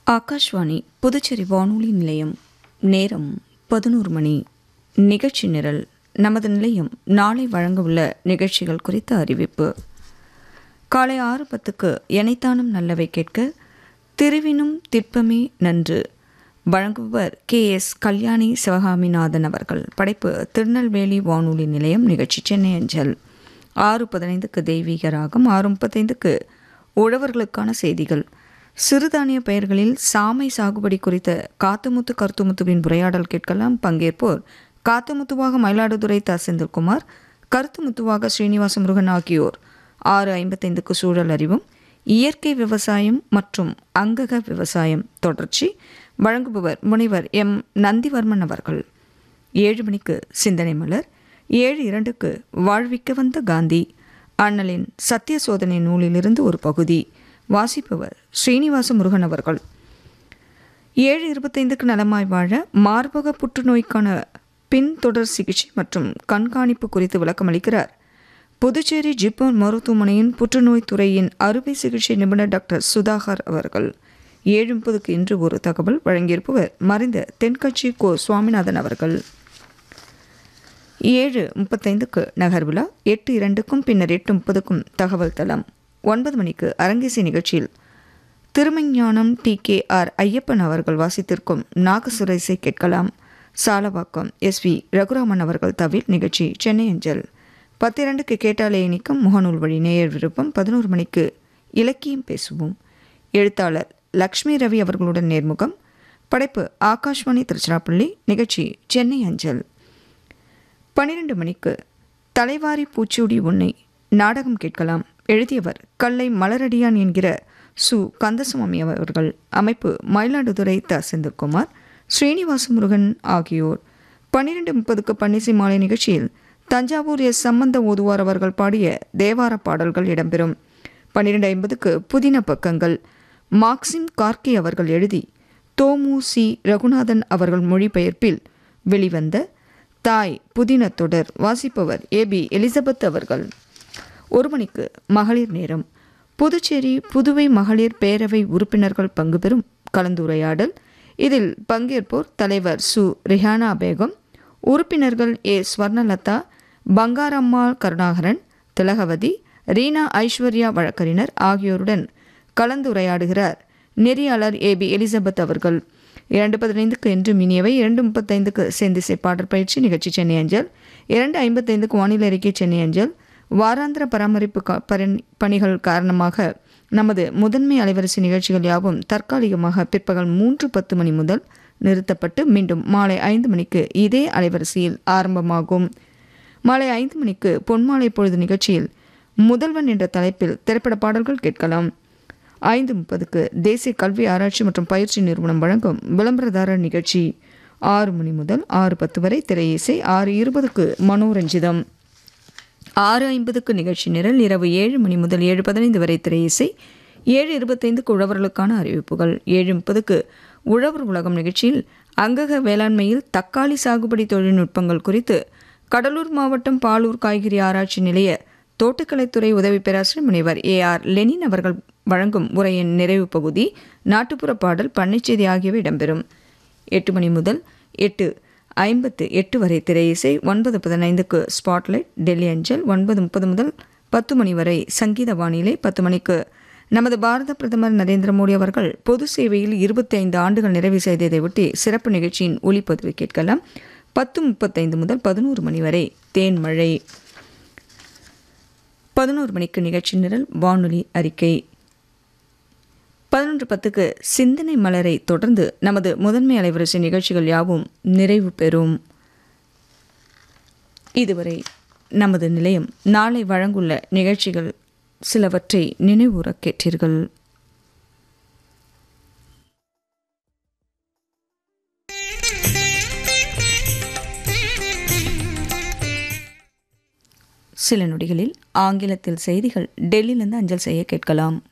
ஆகாஷ்வாணி புதுச்சேரி வானொலி நிலையம் நேரம் பதினோரு மணி நிகழ்ச்சி நிரல் நமது நிலையம் நாளை வழங்கவுள்ள நிகழ்ச்சிகள் குறித்த அறிவிப்பு காலை ஆறு பத்துக்கு எனைத்தானும் நல்லவை கேட்க திருவினும் திட்பமே நன்று வழங்குபவர் கே எஸ் கல்யாணி சிவகாமிநாதன் அவர்கள் படைப்பு திருநெல்வேலி வானொலி நிலையம் நிகழ்ச்சி சென்னை அஞ்சல் ஆறு பதினைந்துக்கு தெய்வீக ராகம் ஆறு முப்பத்தைந்துக்கு உழவர்களுக்கான செய்திகள் சிறுதானிய பயிர்களில் சாமை சாகுபடி குறித்த காத்துமுத்து கருத்துமுத்துவின் உரையாடல் கேட்கலாம் பங்கேற்போர் காத்துமுத்துவாக மயிலாடுதுறை த செந்தில்குமார் கருத்துமுத்துவாக ஸ்ரீனிவாச முருகன் ஆகியோர் ஆறு ஐம்பத்தைந்துக்கு சூழல் அறிவும் இயற்கை விவசாயம் மற்றும் அங்கக விவசாயம் தொடர்ச்சி வழங்குபவர் முனைவர் எம் நந்திவர்மன் அவர்கள் ஏழு மணிக்கு சிந்தனை மலர் ஏழு இரண்டுக்கு வாழ்விக்க வந்த காந்தி அண்ணலின் சத்திய சோதனை நூலிலிருந்து ஒரு பகுதி வாசிப்பவர் ஸ்ரீனிவாச முருகன் அவர்கள் ஏழு இருபத்தைந்துக்கு நலமாய் வாழ மார்பக புற்றுநோய்க்கான பின்தொடர் சிகிச்சை மற்றும் கண்காணிப்பு குறித்து விளக்கமளிக்கிறார் புதுச்சேரி ஜிப்மர் மருத்துவமனையின் புற்றுநோய் துறையின் அறுவை சிகிச்சை நிபுணர் டாக்டர் சுதாகர் அவர்கள் ஏழு முப்பதுக்கு இன்று ஒரு தகவல் வழங்கியிருப்பவர் மறைந்த தென்கட்சி கோ சுவாமிநாதன் அவர்கள் ஏழு முப்பத்தைந்துக்கு நகர் விழா எட்டு இரண்டுக்கும் பின்னர் எட்டு முப்பதுக்கும் தகவல் தளம் ஒன்பது மணிக்கு அரங்கேசி நிகழ்ச்சியில் திருமஞானம் டி கே ஆர் ஐயப்பன் அவர்கள் வாசித்திருக்கும் நாகசுரேசை கேட்கலாம் சாலவாக்கம் எஸ் வி ரகுராமன் அவர்கள் தவில் நிகழ்ச்சி சென்னை அஞ்சல் பத்திரண்டுக்கு கேட்டாலே இனிக்கும் முகநூல் வழி நேயர் விருப்பம் பதினோரு மணிக்கு இலக்கியம் பேசுவோம் எழுத்தாளர் லக்ஷ்மி ரவி அவர்களுடன் நேர்முகம் படைப்பு ஆகாஷ்வாணி திருச்சிராப்பள்ளி நிகழ்ச்சி சென்னை அஞ்சல் பன்னிரண்டு மணிக்கு தலைவாரி பூச்சூடி உன்னை நாடகம் கேட்கலாம் எழுதியவர் கல்லை மலரடியான் என்கிற சு கந்தசுவாமி அவர்கள் அமைப்பு மயிலாடுதுறை த செந்தில்குமார் ஸ்ரீனிவாச முருகன் ஆகியோர் பன்னிரெண்டு முப்பதுக்கு பன்னிசை மாலை நிகழ்ச்சியில் தஞ்சாவூர் எஸ் சம்பந்த ஓதுவார் அவர்கள் பாடிய தேவார பாடல்கள் இடம்பெறும் பன்னிரெண்டு ஐம்பதுக்கு புதின பக்கங்கள் மார்க்சிம் கார்கி அவர்கள் எழுதி தோமு சி ரகுநாதன் அவர்கள் மொழிபெயர்ப்பில் வெளிவந்த தாய் புதின தொடர் வாசிப்பவர் ஏ பி எலிசபெத் அவர்கள் ஒரு மணிக்கு மகளிர் நேரம் புதுச்சேரி புதுவை மகளிர் பேரவை உறுப்பினர்கள் பங்கு பெறும் கலந்துரையாடல் இதில் பங்கேற்போர் தலைவர் சு ரிஹானா பேகம் உறுப்பினர்கள் ஏ ஸ்வர்ணலதா பங்காரம்மாள் கருணாகரன் திலகவதி ரீனா ஐஸ்வர்யா வழக்கறிஞர் ஆகியோருடன் கலந்துரையாடுகிறார் நெறியாளர் ஏ பி எலிசபெத் அவர்கள் இரண்டு பதினைந்துக்கு என்று மினியவை இரண்டு முப்பத்தைந்துக்கு செந்திசை பாடற் பயிற்சி நிகழ்ச்சி சென்னை அஞ்சல் இரண்டு ஐம்பத்தைந்துக்கு வானிலை அறிக்கை சென்னை அஞ்சல் வாராந்திர பராமரிப்பு பணிகள் காரணமாக நமது முதன்மை அலைவரிசை நிகழ்ச்சிகள் யாவும் தற்காலிகமாக பிற்பகல் மூன்று பத்து மணி முதல் நிறுத்தப்பட்டு மீண்டும் மாலை ஐந்து மணிக்கு இதே அலைவரிசையில் ஆரம்பமாகும் மாலை ஐந்து மணிக்கு பொன்மாலை பொழுது நிகழ்ச்சியில் முதல்வன் என்ற தலைப்பில் திரைப்பட பாடல்கள் கேட்கலாம் ஐந்து முப்பதுக்கு தேசிய கல்வி ஆராய்ச்சி மற்றும் பயிற்சி நிறுவனம் வழங்கும் விளம்பரதாரர் நிகழ்ச்சி ஆறு மணி முதல் ஆறு பத்து வரை திரையிசை ஆறு இருபதுக்கு மனோரஞ்சிதம் ஆறு ஐம்பதுக்கு நிகழ்ச்சி நிரல் இரவு ஏழு மணி முதல் ஏழு பதினைந்து வரை திரையிசை ஏழு இருபத்தைந்துக்கு உழவர்களுக்கான அறிவிப்புகள் ஏழு முப்பதுக்கு உழவர் உலகம் நிகழ்ச்சியில் அங்கக வேளாண்மையில் தக்காளி சாகுபடி தொழில்நுட்பங்கள் குறித்து கடலூர் மாவட்டம் பாலூர் காய்கறி ஆராய்ச்சி நிலைய தோட்டக்கலைத்துறை உதவி பேராசிரியர் முனைவர் ஏ ஆர் லெனின் அவர்கள் வழங்கும் உரையின் நிறைவு பகுதி நாட்டுப்புற பாடல் பண்ணைச்செய்தி ஆகியவை இடம்பெறும் எட்டு மணி முதல் எட்டு ஐம்பத்து எட்டு வரை திரையிசை ஒன்பது பதினைந்துக்கு ஸ்பாட்லைட் டெல்லி அஞ்சல் ஒன்பது முப்பது முதல் பத்து மணி வரை சங்கீத வானிலை பத்து மணிக்கு நமது பாரத பிரதமர் நரேந்திர மோடி அவர்கள் பொது சேவையில் இருபத்தி ஐந்து ஆண்டுகள் நிறைவு செய்ததை ஒட்டி சிறப்பு நிகழ்ச்சியின் ஒளிப்பதிவு கேட்கலாம் பத்து முப்பத்தைந்து முதல் பதினோரு மணி வரை தேன்மழை பதினோரு மணிக்கு நிகழ்ச்சி நிரல் வானொலி அறிக்கை பதினொன்று பத்துக்கு சிந்தனை மலரை தொடர்ந்து நமது முதன்மை அலைவரிசை நிகழ்ச்சிகள் யாவும் நிறைவு பெறும் இதுவரை நமது நிலையம் நாளை வழங்குள்ள நிகழ்ச்சிகள் சிலவற்றை நினைவுற கேட்டீர்கள் சில நொடிகளில் ஆங்கிலத்தில் செய்திகள் டெல்லியிலிருந்து அஞ்சல் செய்ய கேட்கலாம்